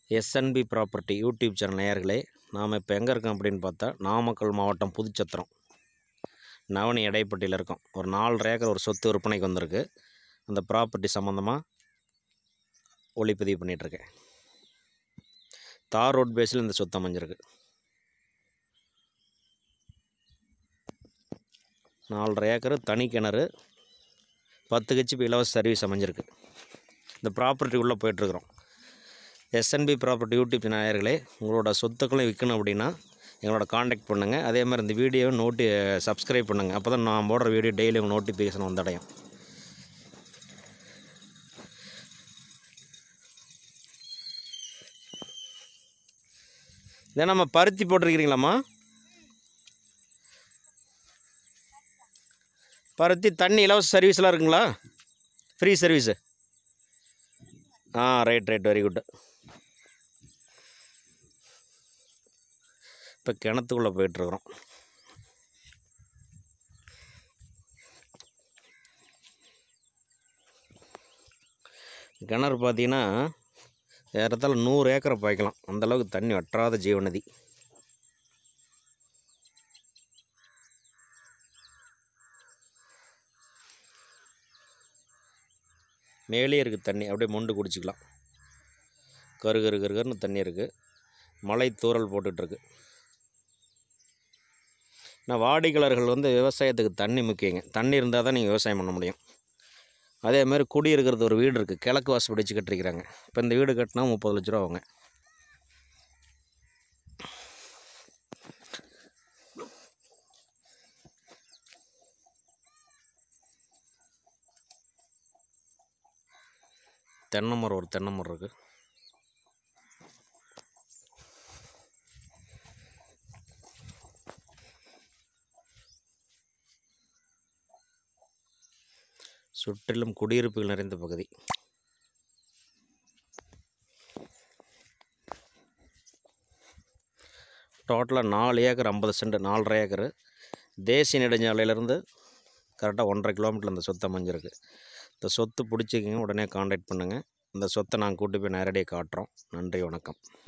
SNP property YouTube channel நேயர்களே நாம் இப்போ எங்கே இருக்கோம் அப்படின்னு பார்த்தா நாமக்கல் மாவட்டம் புதுச்சத்திரம் நவனி இடைப்பட்டியில் இருக்கோம் ஒரு நாலரை ஏக்கர் ஒரு சொத்து விற்பனைக்கு வந்திருக்கு அந்த ப்ராப்பர்ட்டி சம்மந்தமாக ஒளிப்பதிவு பண்ணிகிட்ருக்கேன் தார் ரோட் பேஸில் இந்த சொத்து அமைஞ்சிருக்கு நாலரை ஏக்கர் தனி கிணறு பத்து ஹெச்பி இலவச சர்வீஸ் அமைஞ்சிருக்கு இந்த ப்ராப்பர்ட்டி உள்ளே போயிட்டுருக்குறோம் எஸ்என்பி ப்ராப்பர்ட்டி யூடியூப் நேயர்களே உங்களோட சொத்துக்களை விற்கணும் அப்படின்னா எங்களோட காண்டாக்ட் பண்ணுங்கள் அதே மாதிரி இந்த வீடியோவை நோட்டி சப்ஸ்கிரைப் பண்ணுங்கள் அப்போ தான் நான் போடுற வீடியோ டெய்லி உங்கள் நோட்டிஃபிகேஷன் வந்தடையும் இதை நம்ம பருத்தி போட்டிருக்கிறீங்களாம்மா பருத்தி தண்ணி இலவச சர்வீஸ்லாம் இருக்குங்களா ஃப்ரீ சர்வீஸு ஆ ரைட் ரைட் வெரி குட் இப்போ கிணத்துக்குள்ளே போயிட்டுருக்குறோம் கிணறு பார்த்தீங்கன்னா ஏறத்தாழ நூறு ஏக்கரை பாய்க்கலாம் அந்தளவுக்கு தண்ணி வற்றாத ஜீவநதி மேலே இருக்குது தண்ணி அப்படியே மொண்டு குடிச்சிக்கலாம் கரு கரு கரு கருன்னு தண்ணி இருக்குது மழை தூறல் போட்டுட்ருக்கு நான் வாடிக்கையாளர்கள் வந்து விவசாயத்துக்கு தண்ணி முக்கியங்க தண்ணி இருந்தால் தான் நீங்கள் விவசாயம் பண்ண முடியும் அதே மாதிரி குடியிருக்கிறது ஒரு வீடு இருக்குது கிழக்கு வாசல் பிடிச்சி கட்டிருக்கிறாங்க இப்போ இந்த வீடு கட்டினா முப்பது லட்ச ரூபா ஆகுங்க தென்னை மரம் ஒரு தென்னை மரம் இருக்குது சுற்றிலும் குடியிருப்புகள் நிறைந்த பகுதி டோட்டலாக நாலு ஏக்கர் ஐம்பது சென்ட் நாலரை ஏக்கர் தேசிய நெடுஞ்சாலையிலேருந்து கரெக்டாக ஒன்றரை கிலோமீட்டர் இந்த சொத்து அமைஞ்சிருக்கு இந்த சொத்து பிடிச்சிக்கிங்க உடனே காண்டாக்ட் பண்ணுங்கள் இந்த சொத்தை நாங்கள் கூட்டி போய் நேரடியாக காட்டுறோம் நன்றி வணக்கம்